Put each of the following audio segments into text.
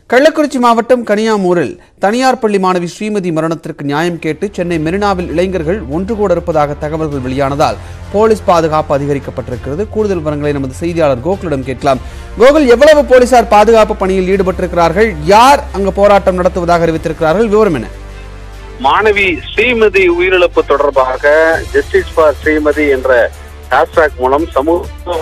கள்ளக்குறிச்சி மாவட்டம் கனியாமூரில் தனியார் பள்ளி மாணவி ஸ்ரீமதி மரணத்திற்கு நியாயம் கேட்டு சென்னை மெரினாவில் இளைஞர்கள் ஒன்று கூட இருப்பதாக தகவல்கள் வெளியானதால் போலீஸ் பாதுகாப்பு அதிகரிக்கப்பட்டிருக்கிறது கூடுதல் விவரங்களை நமது செய்தியாளர் கோகுலிடம் கேட்கலாம் கோகுல் எவ்வளவு போலீசார் பாதுகாப்பு பணியில் ஈடுபட்டிருக்கிறார்கள் யார் அங்கு போராட்டம் நடத்துவதாக அறிவித்திருக்கிறார்கள் விவரம் என்ன மாணவி ஸ்ரீமதி உயிரிழப்பு தொடர்பாக ஜஸ்டிஸ் ஃபார் ஸ்ரீமதி என்ற ஹேஷ்டாக் மூலம் சமூக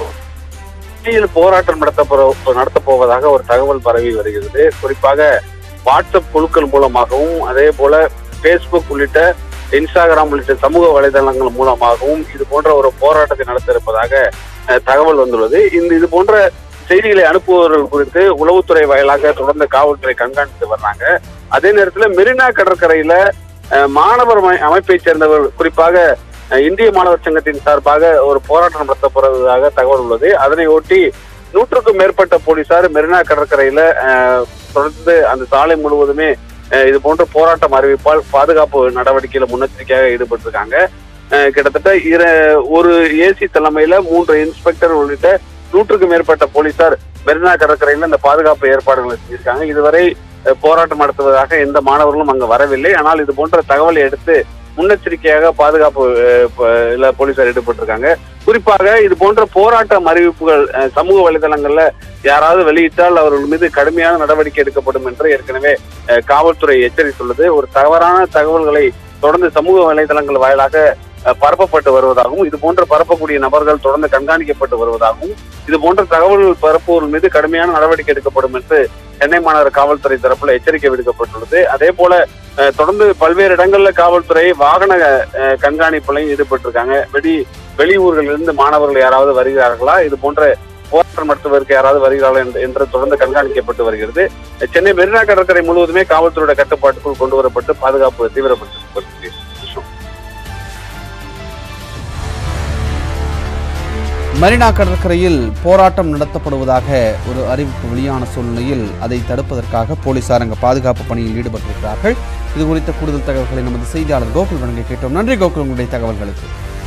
வழியில் போராட்டம் நடத்த போற- நடத்தப் போவதாக ஒரு தகவல் பரவி வருகிறது குறிப்பாக வாட்ஸ்அப் குழுக்கள் மூலமாகவும் அதே போல பேஸ்புக் உள்ளிட்ட இன்ஸ்டாகிராம் உள்ளிட்ட சமூக வலைதளங்கள் மூலமாகவும் இது போன்ற ஒரு போராட்டத்தை நடத்த இருப்பதாக அஹ், தகவல் வந்துள்ளது இந்த இது போன்ற செய்திகளை அனுப்புபவர்கள் குறித்து உளவுத்துறை வாயிலாக தொடர்ந்து காவல்துறை கண்காணித்து வர்றாங்க அதே நேரத்தில் மெரினா கடற்கரையில அஹ், மாணவர் அமை- அமைப்பைச் சேர்ந்தவர் குறிப்பாக அஹ், இந்திய மாணவர் சங்கத்தின் சார்பாக ஒரு போராட்டம் நடத்த போறதாக தகவல் உள்ளது அதனை ஒட்டி நூற்றுக்கும் மேற்பட்ட போலீசார் மெரினா கடற்கரையில அஹ், தொடர்ந்து அந்த சாலை முழுவதுமே அஹ், இது போன்ற போராட்டம் அறிவிப்பால் பாதுகாப்பு நடவடிக்கையில முன்னெச்சரிக்கையாக ஈடுபட்டிருக்காங்க அஹ், கிட்டத்தட்ட இர ஒரு ஏசி தலைமையில மூன்று இன்ஸ்பெக்டர் உள்ளிட்ட நூற்றுக்கும் மேற்பட்ட போலீசார் மெரினா கடற்கரையில இந்த பாதுகாப்பு ஏற்பாடுகளை செஞ்சிருக்காங்க இதுவரை அஹ், போராட்டம் நடத்துவதாக எந்த மாணவர்களும் அங்கு வரவில்லை ஆனால் இது போன்ற தகவலை எடுத்து முன்னெச்சரிக்கையாக பாதுகாப்பு அஹ், ப- இல்ல போலீசார் ஈடுபட்டிருக்காங்க குறிப்பாக இது போன்ற போராட்டம் அறிவிப்புகள் அஹ், சமூக வலைதளங்கள்ல யாராவது வெளியிட்டால் அவர்கள் மீது கடுமையான நடவடிக்கை எடுக்கப்படும் என்று ஏற்கனவே அஹ், காவல்துறை எச்சரித்துள்ளது ஒரு தவறான தகவல்களை தொடர்ந்து சமூக வலைதளங்கள் வாயிலாக அஹ், பரப்பப்பட்டு வருவதாகவும் இது போன்ற பரப்பக்கூடிய நபர்கள் தொடர்ந்து கண்காணிக்கப்பட்டு வருவதாகவும் இது போன்ற தகவல்கள் பரப்புவோர் மீது கடுமையான நடவடிக்கை எடுக்கப்படும் என்று சென்னை மாநகர காவல்துறை தரப்புல எச்சரிக்கை விடுக்கப்பட்டுள்ளது அதே போல அஹ், தொடர்ந்து பல்வேறு இடங்கள்ல காவல்துறை வாகன அஹ், கண்காணிப்புலையும் ஈடுபட்டிருக்காங்க வெளி வெளியூர்களிலிருந்து மாணவர்கள் யாராவது வருகிறார்களா இது போன்ற போராட்டம் நடத்துவதற்கு யாராவது வருகிறார்களா என்று- என்று தொடர்ந்து கண்காணிக்கப்பட்டு வருகிறது சென்னை மெரினா கடற்கரை முழுவதுமே காவல்துறையோட கட்டுப்பாட்டுக்குள் கொண்டு வரப்பட்டு பாதுகாப்பு தீவிரப்படுத்தப்பட்டிருக்கு மெரினா கடற்கரையில் போராட்டம் நடத்தப்படுவதாக ஒரு அறிவிப்பு வெளியான சூழ்நிலையில் அதை தடுப்பதற்காக போலீசார் அங்கு பாதுகாப்பு பணியில் ஈடுபட்டிருக்கிறார்கள் இது குறித்த கூடுதல் தகவல்களை நமது செய்தியாளர் கோகுல் வழங்க கேட்டோம் நன்றி கோகுல் உங்களுடைய தகவல்களுக்கு